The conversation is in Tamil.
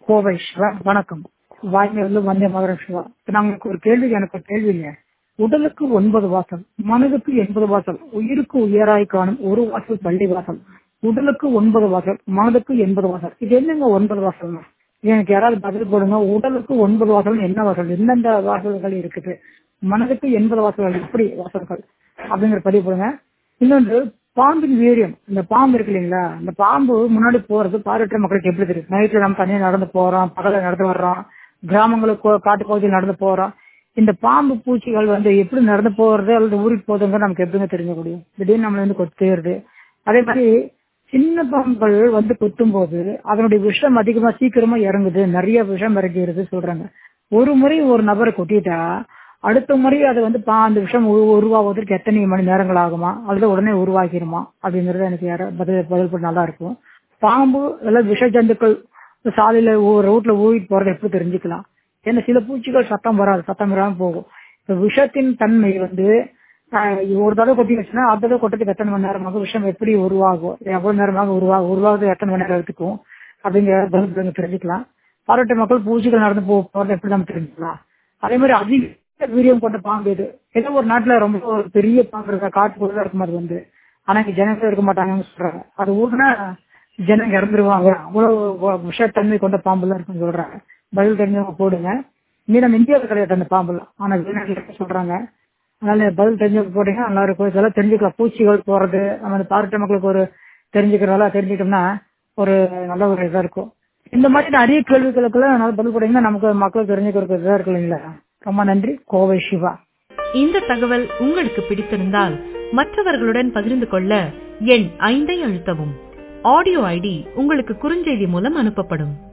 கோவை சிவா வணக்கம் வாய்மையிலிருந்து வந்தே மதுரம் சிவா இப்ப நான் உங்களுக்கு ஒரு கேள்வி எனக்கு ஒரு கேள்வி இல்லையா உடலுக்கு ஒன்பது வாசல் மனதுக்கு எண்பது வாசல் உயிருக்கு உயராய் காணும் ஒரு வாசல் பள்ளி வாசல் உடலுக்கு ஒன்பது வாசல் மனதுக்கு எண்பது வாசல் இது என்னங்க ஒன்பது வாசல் எனக்கு யாராவது பதில் போடுங்க உடலுக்கு ஒன்பது வாசல் என்ன வாசல் எந்தெந்த வாசல்கள் இருக்குது மனதுக்கு எண்பது வாசல்கள் எப்படி வாசல்கள் அப்படிங்கிற பதிவு போடுங்க இன்னொன்று பாம்பின் வீரியம் இந்த பாம்பு இருக்கு இல்லைங்களா இந்த பாம்பு முன்னாடி போறது பார்வையற்ற மக்களுக்கு எப்படி தெரியும் நைட்ல நம்ம தனியா நடந்து போறோம் பகல நடந்து வர்றோம் கிராமங்களுக்கு காட்டு பகுதியில் நடந்து போறோம் இந்த பாம்பு பூச்சிகள் வந்து எப்படி நடந்து போறது அல்லது ஊருக்கு போகுதுங்க நமக்கு எப்படிங்க தெரிஞ்ச முடியும் திடீர்னு நம்மள வந்து கொத்தேருது அதே மாதிரி சின்ன பாம்புகள் வந்து கொத்தும் போது அதனுடைய விஷம் அதிகமா சீக்கிரமா இறங்குது நிறைய விஷம் இறங்கிடுது சொல்றாங்க ஒரு முறை ஒரு நபரை கொட்டிட்டா அடுத்த முறை அது வந்து பா அந்த விஷம் உரு- உருவாவதற்கு எத்தனை மணி நேரங்கள் ஆகுமா அல்லது உடனே உருவாக்கிருமா அப்படிங்கறது எனக்கு யார பதில் பதில் பண்ண நல்லா இருக்கும் பாம்பு அல்லது விஷ ஜந்துக்கள் சாலையில ரோட்ல ஊறிட்டு போறதை எப்படி தெரிஞ்சுக்கலாம் ஏன்னா சில பூச்சிகள் சத்தம் வராது சத்தம் வராம போகும் இப்ப விஷத்தின் தன்மை வந்து ஆஹ், ஒரு தடவை கொட்டி வச்சுன்னா அடுத்த தடவை கொட்டத்துக்கு எத்தனை மணி நேரமாக விஷம் எப்படி உருவாகும் எவ்வளவு நேரமாக உருவாகும் உருவாகுது எத்தனை மணி நேரம் எடுத்துக்கும் அப்படிங்கிற பதில் நீங்க தெரிஞ்சுக்கலாம் பாராட்டு மக்கள் பூச்சிகள் நடந்து போ போறதை எப்படி நம்ம தெரிஞ்சுக்கலாம் அதே மாதிரி அதிக வீரியம் கொண்ட பாம்பு இது ஏதோ ஒரு நாட்டுல ரொம்ப ஒரு பெரிய பாம்பு இருக்கா காட்டுக்குள்ள இருக்கும் அது வந்து ஆனா இங்க ஜனங்கள் இருக்க மாட்டாங்கன்னு சொல்றாங்க அது ஊர்னா ஜனங்க இறந்துருவாங்க அவ்வளவு வ- விஷத்தன்மை கொண்ட பாம்புலாம் இருக்குன்னு சொல்றாங்க பதில் தெரிஞ்சவங்க போடுங்க இனி நம்ம இந்தியாவில் கிடையாது அந்த பாம்புலாம் ஆனா வெளிநாட்டுல இருக்கு சொல்றாங்க அதனால பதில் தெரிஞ்சவங்க போட்டீங்கன்னா நல்லா இருக்கும் இதெல்லாம் தெரிஞ்சுக்கலாம் பூச்சிகள் போறது நம்ம அந்த பாராட்ட மக்களுக்கு ஒரு தெரிஞ்சுக்கிறதால தெரிஞ்சுக்கிட்டோம்னா ஒரு நல்ல ஒரு இதா இருக்கும் இந்த மாதிரி நிறைய கேள்விகளுக்கெல்லாம் நல்லா பதில் போட்டீங்கன்னா நமக்கு மக்கள் தெரிஞ்சுக்கிறதுக்கு இதா இருக்கு இல்லைங்களா ரொம்ப நன்றி கோவை சிவா இந்த தகவல் உங்களுக்கு பிடித்திருந்தால் மற்றவர்களுடன் பகிர்ந்து கொள்ள எண் ஐந்தை அழுத்தவும் ஆடியோ ஐடி உங்களுக்கு குறுஞ்செய்தி மூலம் அனுப்பப்படும்